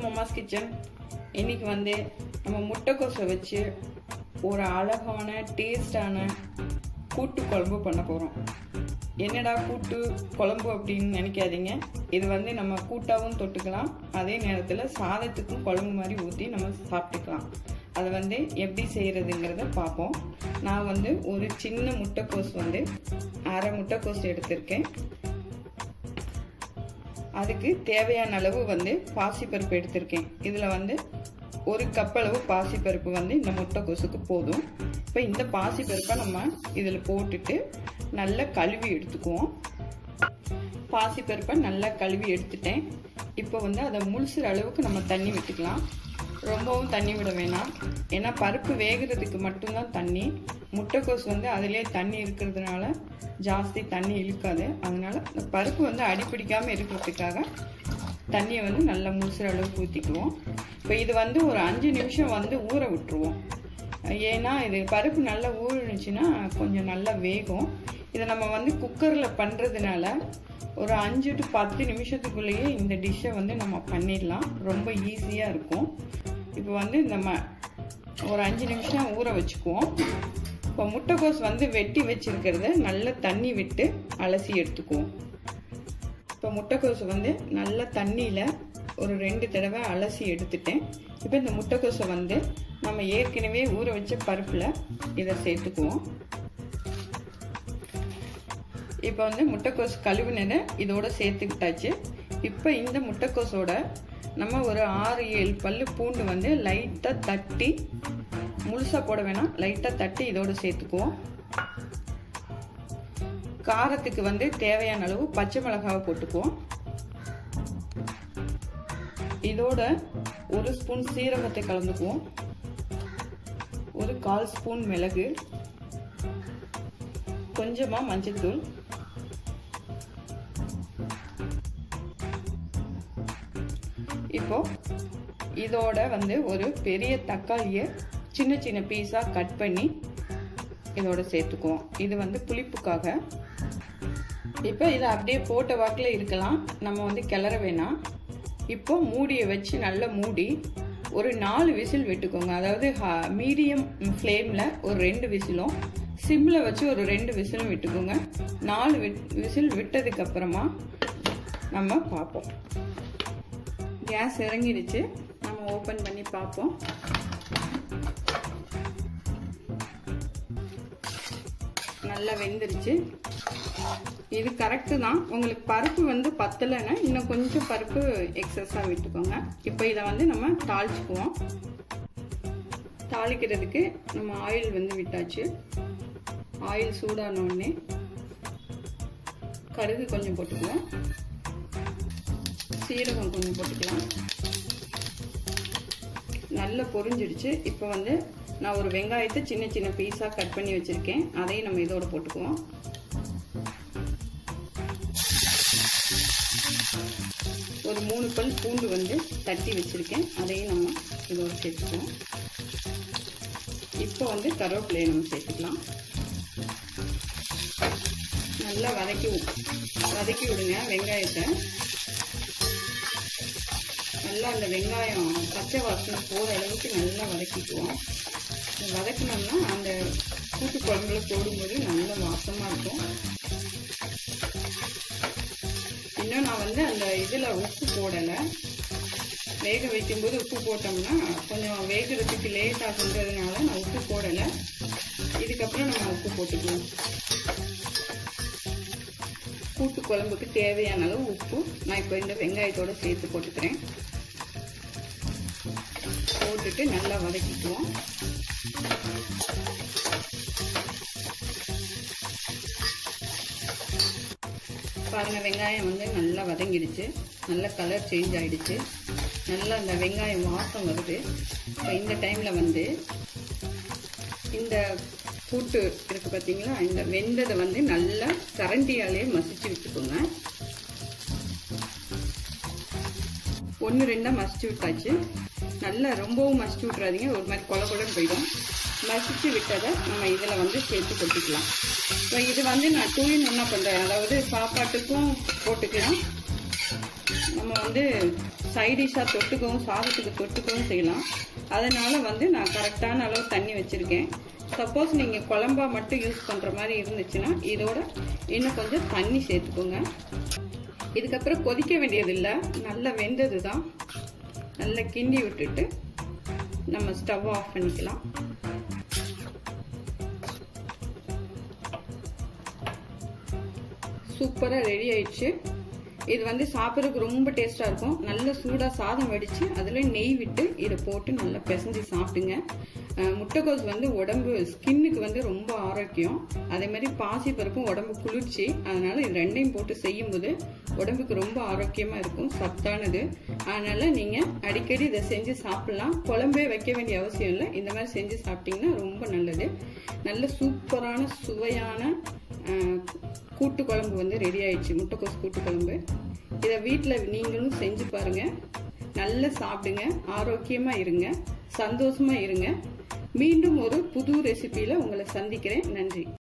Mamma's kitchen இன்னைக்கு வந்து நம்ம முட்டைக்கோசை வச்சு ஒரு அழகான டேஸ்டான கூட்டு குழம்பு பண்ண போகிறோம் என்னடா கூட்டு குழம்பு அப்படின்னு நினைக்காதீங்க இது வந்து நம்ம கூட்டாகவும் தொட்டுக்கலாம் அதே நேரத்தில் சாதத்துக்கும் குழம்பு மாதிரி ஊற்றி நம்ம சாப்பிட்டுக்கலாம் அதை வந்து எப்படி செய்கிறதுங்கிறத பார்ப்போம் நான் வந்து ஒரு சின்ன முட்டைக்கோஸ் வந்து அரை முட்டைக்கோஸ் எடுத்திருக்கேன் அதுக்கு தேவையான அளவு வந்து பாசிப்பருப்பு எடுத்திருக்கேன் இதில் வந்து ஒரு கப் அளவு பாசிப்பருப்பு வந்து இந்த முட்டைக்கோசுக்கு போதும் இப்போ இந்த பாசிப்பருப்பை நம்ம இதில் போட்டுட்டு நல்லா கழுவி எடுத்துக்குவோம் பாசிப்பருப்பை நல்லா கழுவி எடுத்துட்டேன் இப்போ வந்து அதை முழுசுற அளவுக்கு நம்ம தண்ணி விட்டுக்கலாம் ரொம்பவும் தண்ணி விட வேணாம் ஏன்னா பருப்பு வேகிறதுக்கு மட்டும்தான் தண்ணி முட்டைக்கோஸ் வந்து அதிலே தண்ணி இருக்கிறதுனால ஜாஸ்தி தண்ணி இழுக்காது அதனால இந்த பருப்பு வந்து அடிப்பிடிக்காமல் இருக்கிறதுக்காக தண்ணியை வந்து நல்லா முழுசுற அளவுக்கு ஊற்றிக்குவோம் இப்போ இது வந்து ஒரு அஞ்சு நிமிஷம் வந்து ஊற விட்டுருவோம் ஏன்னா இது பருப்பு நல்லா ஊறினுச்சுன்னா கொஞ்சம் நல்லா வேகும் இதை நம்ம வந்து குக்கரில் பண்ணுறதுனால ஒரு அஞ்சு டு பத்து நிமிஷத்துக்குள்ளேயே இந்த டிஷ்ஷை வந்து நம்ம பண்ணிடலாம் ரொம்ப ஈஸியாக இருக்கும் இப்போ வந்து நம்ம ஒரு அஞ்சு நிமிஷம் ஊற வச்சுக்குவோம் இப்போ முட்டைக்கோஸ் வந்து வெட்டி வச்சிருக்கிறத நல்ல தண்ணி விட்டு அலசி எடுத்துக்குவோம் இப்போ முட்டைக்கோஸ் வந்து நல்ல தண்ணியில் ஒரு ரெண்டு தடவை அலசி எடுத்துட்டேன் இப்போ இந்த முட்டைக்கோஸை வந்து நம்ம ஏற்கனவே ஊற வச்ச பருப்பில் இதை சேர்த்துக்குவோம் இப்போ வந்து முட்டைக்கோஸ் கழுவினதை இதோட சேர்த்துக்கிட்டாச்சு இப்போ இந்த முட்டைக்கோஸோட நம்ம ஒரு ஆறு ஏழு பல்லு பூண்டு வந்து லைட்டாக தட்டி முழுசாக போட வேணாம் லைட்டாக தட்டி இதோட சேர்த்துக்குவோம் காரத்துக்கு வந்து தேவையான அளவு பச்சை மிளகாவை போட்டுக்குவோம் இதோட ஒரு ஸ்பூன் சீரகத்தை கலந்துக்குவோம் ஒரு கால் ஸ்பூன் மிளகு கொஞ்சமா மஞ்சத்தூள் இப்போ இதோட வந்து ஒரு பெரிய தக்காளியை சின்ன சின்ன பீஸாக கட் பண்ணி இதோட சேர்த்துக்குவோம் இது வந்து புளிப்புக்காக இப்போ இதை அப்படியே போட்ட வாக்கில் இருக்கலாம் நம்ம வந்து கிளற வேணாம் இப்போ மூடியை வச்சு நல்லா மூடி ஒரு நாலு விசில் விட்டுக்கோங்க அதாவது மீடியம் ஃப்ளேமில் ஒரு ரெண்டு விசிலும் சிம்மில் வச்சு ஒரு ரெண்டு விசிலும் விட்டுக்கோங்க நாலு விசில் விட்டதுக்கு அப்புறமா நம்ம பார்ப்போம் கேஸ் இறங்கிடுச்சு நம்ம ஓப்பன் பண்ணி பார்ப்போம் நல்லா வெந்துருச்சு இது கரெக்டு தான் உங்களுக்கு பருப்பு வந்து பத்தலைன்னா இன்னும் கொஞ்சம் பருப்பு எக்ஸஸாக விட்டுக்கோங்க இப்போ இதை வந்து நம்ம தாளிச்சுக்குவோம் தாளிக்கிறதுக்கு நம்ம ஆயில் வந்து விட்டாச்சு ஆயில் சூடான உடனே கடுகு கொஞ்சம் போட்டுக்குவோம் சீரகம் கொஞ்சம் போட்டுக்கலாம் நல்லா பொரிஞ்சிடுச்சு இப்போ வந்து நான் ஒரு வெங்காயத்தை சின்ன சின்ன பீஸாக கட் பண்ணி வச்சுருக்கேன் அதையும் நம்ம இதோட போட்டுக்குவோம் ஒரு மூணு பல் பூண்டு வந்து தட்டி வச்சுருக்கேன் அதையும் நம்ம இதோட சேர்த்துக்குவோம் இப்போ வந்து கருவேப்பிலையை நம்ம சேர்த்துக்கலாம் நல்லா வதக்கி வதக்கி விடுங்க வெங்காயத்தை நல்லா அந்த வெங்காயம் பச்சை வாசனை போகிற அளவுக்கு நல்லா வதக்கிக்குவோம் வதக்கினோம்னா அந்த கூட்டு குழம்புல போடும்போது நல்ல வாசமாக இருக்கும் இன்னும் நான் வந்து அந்த இதில் உப்பு போடலை வேக வைக்கும்போது உப்பு போட்டோம்னா கொஞ்சம் வேகிறதுக்கு லேட் ஆகுன்றதுனால நான் உப்பு போடலை இதுக்கப்புறம் நம்ம உப்பு போட்டுக்குவோம் கூட்டு குழம்புக்கு தேவையான அளவு உப்பு நான் இப்போ இந்த வெங்காயத்தோட சேர்த்து போட்டுக்கிறேன் போட்டுட்டு நல்லா வதக்கிக்குவோம் பாருங்க வெங்காயம் வந்து நல்லா வதங்கிடுச்சு நல்ல கலர் சேஞ்ச் ஆயிடுச்சு நல்லா அந்த வெங்காயம் வாசம் வருது இப்போ இந்த டைமில் வந்து இந்த கூட்டு இருக்கு பார்த்தீங்களா இந்த வெந்ததை வந்து நல்லா கரண்டியாலே மசிச்சு விட்டுக்கோங்க ஒன்று ரெண்டாக மசிச்சு விட்டாச்சு நல்லா ரொம்பவும் மசிச்சு விட்றாதீங்க ஒரு மாதிரி கொல கொலன்னு போயிடும் மசிச்சு விட்டதை நம்ம இதில் வந்து சேர்த்து கொட்டிக்கலாம் இப்போ இது வந்து நான் டூ இன் ஒன்றா பண்ணுறேன் அதாவது சாப்பாட்டுக்கும் போட்டுக்கலாம் நம்ம வந்து சைடிஷாக தொட்டுக்கவும் சாதத்துக்கு தொட்டுக்கவும் செய்யலாம் அதனால் வந்து நான் கரெக்டான அளவு தண்ணி வச்சுருக்கேன் சப்போஸ் நீங்கள் குழம்பா மட்டும் யூஸ் பண்ணுற மாதிரி இருந்துச்சுன்னா இதோட இன்னும் கொஞ்சம் தண்ணி சேர்த்துக்கோங்க இதுக்கப்புறம் கொதிக்க வேண்டியதில்லை நல்லா வெந்தது தான் நல்லா கிண்டி விட்டுட்டு நம்ம ஸ்டவ் ஆஃப் பண்ணிக்கலாம் சூப்பராக ரெடி ஆயிடுச்சு இது வந்து சாப்பிட்றதுக்கு ரொம்ப டேஸ்ட்டாக இருக்கும் நல்ல சூடாக சாதம் வடித்து அதில் நெய் விட்டு இதை போட்டு நல்லா பிசைஞ்சு சாப்பிடுங்க முட்டைக்கோஸ் வந்து உடம்பு ஸ்கின்னுக்கு வந்து ரொம்ப ஆரோக்கியம் அதே மாதிரி பாசி பருப்பும் உடம்பு குளிர்ச்சி அதனால இது ரெண்டையும் போட்டு செய்யும்போது உடம்புக்கு ரொம்ப ஆரோக்கியமாக இருக்கும் சத்தானது அதனால நீங்கள் அடிக்கடி இதை செஞ்சு சாப்பிட்லாம் குழம்பே வைக்க வேண்டிய அவசியம் இல்லை இந்த மாதிரி செஞ்சு சாப்பிட்டீங்கன்னா ரொம்ப நல்லது நல்ல சூப்பரான சுவையான கூட்டு குழம்பு வந்து ரெடி ஆயிடுச்சு முட்டைக்கோஸ் கூட்டு குழம்பு இதை வீட்டில் நீங்களும் செஞ்சு பாருங்க நல்லா சாப்பிடுங்க ஆரோக்கியமா இருங்க சந்தோஷமா இருங்க மீண்டும் ஒரு புது ரெசிபியில உங்களை சந்திக்கிறேன் நன்றி